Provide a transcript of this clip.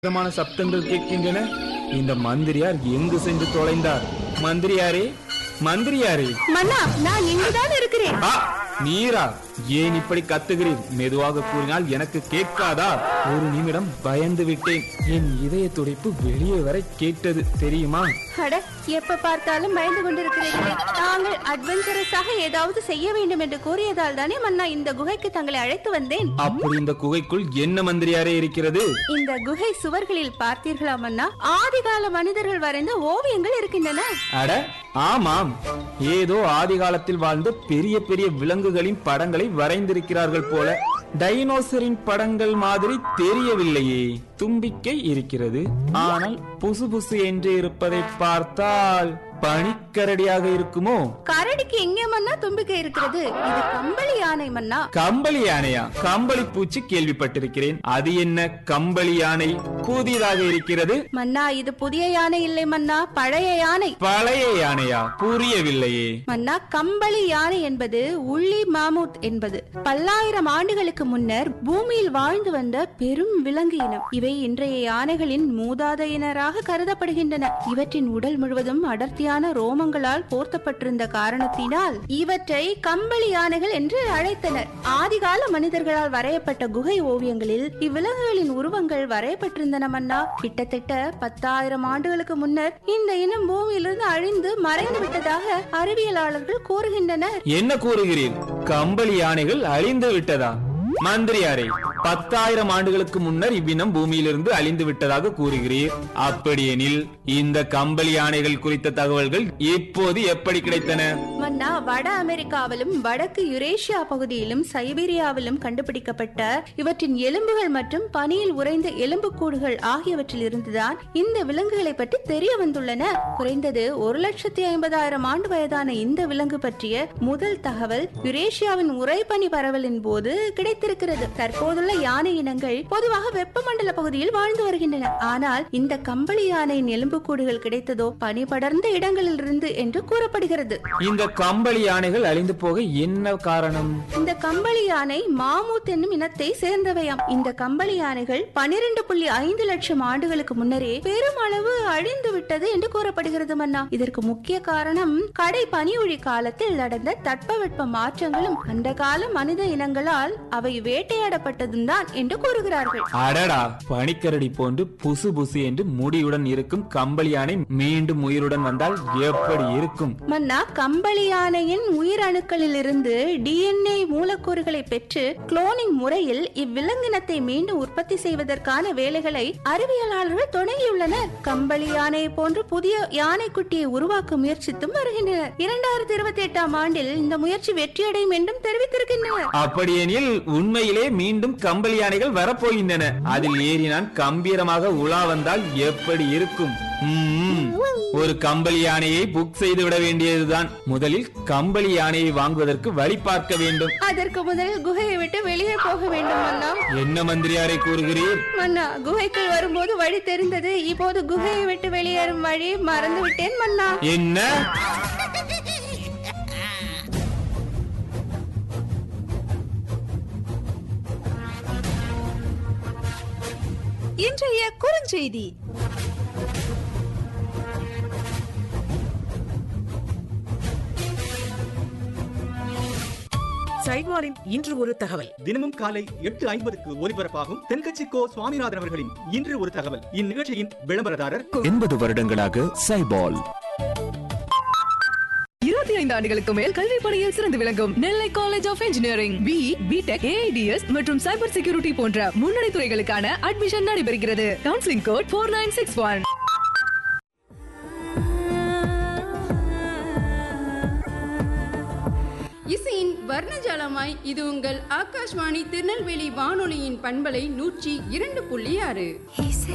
விதமான சப்தங்கள் கேட்கின்றன இந்த மந்திரியார் எங்கு சென்று தொலைந்தார் மந்திரியாரே மந்திரியாரே மன்னா நான் இங்குதான் இருக்கிறேன் ஆ நீரா ஏன் இப்படி கத்துகிறீர் மெதுவாக கூறினால் எனக்கு கேட்காதா ஒரு நிமிடம் பயந்து விட்டேன் என் இதய துடிப்பு வெளியே வரை கேட்டது தெரியுமா அட எப்ப பார்த்தாலும் பயந்து கொண்டிருக்கிறீர்களே தாங்கள் அட்வென்ச்சரஸாக ஏதாவது செய்ய வேண்டும் என்று கூறியதால் தானே மன்னா இந்த குகைக்கு தங்களை அழைத்து வந்தேன் அப்படி இந்த குகைக்குள் என்ன மந்திரியாரே இருக்கிறது இந்த குகை சுவர்களில் பார்த்தீர்களா மன்னா ஆதிகால மனிதர்கள் வரைந்த ஓவியங்கள் இருக்கின்றன அட ஆமாம் ஏதோ ஆதி காலத்தில் வாழ்ந்த பெரிய பெரிய விலங்குகளின் படங்களை வரைந்திருக்கிறார்கள் போல டைனோசரின் படங்கள் மாதிரி தெரியவில்லையே தும்பிக்கை இருக்கிறது ஆனால் புசு புசு என்று இருப்பதை பார்த்தால் பனிக்கரடியாக இருக்குமோ கரடிக்கு எங்கே மன்னா தும்பிக்கை இருக்கிறது இது கம்பளி யானை மன்னா கம்பளி யானையா கம்பளி பூச்சி கேள்விப்பட்டிருக்கிறேன் அது என்ன கம்பளி யானை புதிதாக இருக்கிறது மன்னா இது புதிய யானை இல்லை மன்னா பழைய யானை பழைய யானையா புரியவில்லையே மன்னா கம்பளி யானை என்பது உள்ளி மாமூத் என்பது பல்லாயிரம் ஆண்டுகளுக்கு முன்னர் பூமியில் வாழ்ந்து வந்த பெரும் விலங்கு இனம் இவை இன்றைய யானைகளின் மூதாதையினராக கருதப்படுகின்றன இவற்றின் உடல் முழுவதும் அடர்த்தியான ரோமங்களால் போர்த்தப்பட்டிருந்த காரணத்தினால் இவற்றை கம்பளி யானைகள் என்று அழைத்தனர் ஆதிகால மனிதர்களால் வரையப்பட்ட குகை ஓவியங்களில் இவ்விலங்குகளின் உருவங்கள் வரையப்பட்டிருந்தன மன்னா கிட்டத்தட்ட பத்தாயிரம் ஆண்டுகளுக்கு முன்னர் இந்த இனம் பூமியிலிருந்து அழிந்து மறைந்து விட்டதாக அறிவியலாளர்கள் கூறுகின்றனர் என்ன கூறுகிறீர் கம்பளி யானைகள் அழிந்து விட்டதா மந்திரியாரே பத்தாயிரம் ஆண்டுகளுக்கு முன்னர் இவ்வினம் பூமியிலிருந்து அழிந்து விட்டதாக கூறுகிறீர் அப்படியெனில் இந்த கம்பளி யானைகள் குறித்த தகவல்கள் இப்போது எப்படி கிடைத்தன மன்னா வட அமெரிக்காவிலும் வடக்கு யுரேஷியா பகுதியிலும் சைபீரியாவிலும் கண்டுபிடிக்கப்பட்ட இவற்றின் எலும்புகள் மற்றும் பனியில் உறைந்த எலும்புக்கூடுகள் ஆகியவற்றில் இருந்துதான் இந்த விலங்குகளை பற்றி தெரிய வந்துள்ளன குறைந்தது ஒரு லட்சத்தி ஐம்பதாயிரம் ஆண்டு வயதான இந்த விலங்கு பற்றிய முதல் தகவல் யுரேஷியாவின் உறைபனி பரவலின் போது கிடைத்திருக்கிறது தற்போதுள்ள யானை இனங்கள் பொதுவாக வெப்பமண்டல பகுதியில் வாழ்ந்து வருகின்றன ஆனால் இந்த கம்பளி யானையின் எலும்புக்கூடுகள் கிடைத்ததோ பனி படர்ந்த இடங்களிலிருந்து என்று கூறப்படுகிறது இந்த கம்பளி யானைகள் அழிந்து போக என்ன காரணம் இந்த கம்பளி யானை மாமூத் என்னும் இனத்தை சேர்ந்தவையாம் இந்த கம்பளி யானைகள் பனிரெண்டு புள்ளி ஐந்து லட்சம் ஆண்டுகளுக்கு முன்னரே பெருமளவு அழிந்து விட்டது என்று கூறப்படுகிறது மன்னா இதற்கு முக்கிய காரணம் கடை பனியொழி காலத்தில் நடந்த தட்பவெட்ப மாற்றங்களும் அந்த கால மனித இனங்களால் அவை வேட்டையாடப்பட்டதும் தான் என்று கூறுகிறார்கள் அடடா பனிக்கரடி போன்று புசு புசு என்று முடியுடன் இருக்கும் கம்பளி யானை மீண்டும் உயிருடன் வந்தால் எப்படி இருக்கும் மன்னா கம்பளி யானையின் உயிரணுக்களில் இருந்து டிஎன்ஏ மூலக்கூறுகளை பெற்று குளோனிங் முறையில் இவ்விலங்கினத்தை மீண்டும் உற்பத்தி செய்வதற்கான வேலைகளை அறிவியலாளர்கள் தொடங்கியுள்ளனர் கம்பளி யானை போன்று புதிய யானைக்குட்டியை உருவாக்க முயற்சித்தும் வருகின்றனர் இரண்டாயிரத்தி இருபத்தி எட்டாம் ஆண்டில் இந்த முயற்சி வெற்றியடையும் என்றும் தெரிவித்திருக்கின்றனர் அப்படியெனில் உண்மையிலே மீண்டும் கம்பளி யானைகள் வரப்போகின்றன அதில் ஏறினான் கம்பீரமாக உலா வந்தால் எப்படி இருக்கும் ம்ம். ஒரு கம்பளி யானையை புக் செய்து விட வேண்டியதுதான் முதலில் கம்பளி யானையை வாங்குவதற்கு வழி பார்க்க வேண்டும் அதற்கு முதலில் குகையை விட்டு வெளியே போக வேண்டும் மன்னா என்ன மந்திரியாரை கூறுகிறீர் மன்னா குகைக்குள் வரும்போது வழி தெரிந்தது இப்போது குகையை விட்டு வெளியேறும் வழி மறந்து விட்டேன் மன்னா என்ன இன்றைய குறுஞ்செய்தி சைவாரின் இன்று ஒரு தகவல் தினமும் காலை எட்டு ஐம்பதுக்கு ஒலிபரப்பாகும் தென்கட்சி கோ சுவாமிநாதன் அவர்களின் இன்று ஒரு தகவல் இந்நிகழ்ச்சியின் விளம்பரதாரர் எண்பது வருடங்களாக சைபால் இருபத்தி ஐந்து ஆண்டுகளுக்கு மேல் கல்வி பணியில் சிறந்து விளங்கும் Nellai college of engineering B B Tech AIDS மற்றும் சைபர் செக்யூரிட்டி போன்ற முன்னணி துறைகளுக்கான அட்மிஷன் நடைபெறுகிறது counselling code four nine six one இசையின் வர்ணஜாலமாய் இது உங்கள் ஆகாஷ்வாணி திருநெல்வேலி வானொலியின் பண்பலை நூற்றி இரண்டு புள்ளி ஆறு